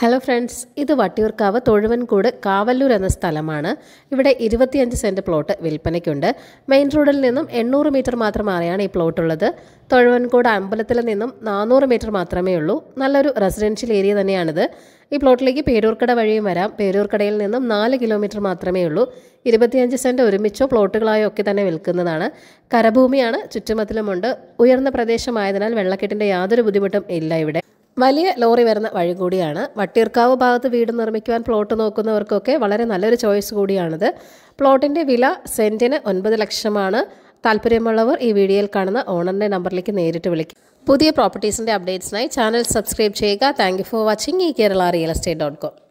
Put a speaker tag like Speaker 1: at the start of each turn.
Speaker 1: hello friends ഇത് വട്ടിയൂർക്കാവ് തൊഴുവൻകൂട് കാവല്ലൂർ എന്ന സ്ഥലമാണ് ഇവിടെ ഇരുപത്തിയഞ്ച് സെൻറ്റ് പ്ലോട്ട് വിൽപ്പനയ്ക്കുണ്ട് മെയിൻ റോഡിൽ നിന്നും എണ്ണൂറ് മീറ്റർ മാത്രം മാറിയാണ് ഈ പ്ലോട്ട് ഉള്ളത് തൊഴുവൻകൂട് അമ്പലത്തിൽ നിന്നും നാനൂറ് മീറ്റർ മാത്രമേ ഉള്ളൂ നല്ലൊരു റെസിഡൻഷ്യൽ ഏരിയ തന്നെയാണിത് ഈ പ്ലോട്ടിലേക്ക് പേരൂർക്കട വഴിയും വരാം പേരൂർക്കടയിൽ നിന്നും നാല് കിലോമീറ്റർ മാത്രമേ ഉള്ളൂ ഇരുപത്തിയഞ്ച് സെൻറ്റ് ഒരുമിച്ചോ പ്ലോട്ടുകളായോ ഒക്കെ തന്നെ വിൽക്കുന്നതാണ് കരഭൂമിയാണ് ചുറ്റുമത്തിലുമുണ്ട് ഉയർന്ന പ്രദേശമായതിനാൽ വെള്ളക്കെട്ടിൻ്റെ യാതൊരു ബുദ്ധിമുട്ടും ഇല്ല ഇവിടെ വലിയ ലോറി വരുന്ന വഴി കൂടിയാണ് വട്ടിയൂർക്കാവ് ഭാഗത്ത് വീട് നിർമ്മിക്കുവാൻ പ്ലോട്ട് നോക്കുന്നവർക്കൊക്കെ വളരെ നല്ലൊരു ചോയ്സ് കൂടിയാണിത് പ്ലോട്ടിൻ്റെ വില സെൻറ്റിന് ഒൻപത് ലക്ഷമാണ് താല്പര്യമുള്ളവർ ഈ വീഡിയോയിൽ കാണുന്ന ഓണറിൻ്റെ നമ്പറിലേക്ക് നേരിട്ട് വിളിക്കും പുതിയ പ്രോപ്പർട്ടീസിൻ്റെ അപ്ഡേറ്റ്സിനായി ചാനൽ സബ്സ്ക്രൈബ് ചെയ്യുക താങ്ക് യു ഫോർ വാച്ചിങ് ഈ Kerala real estate dot com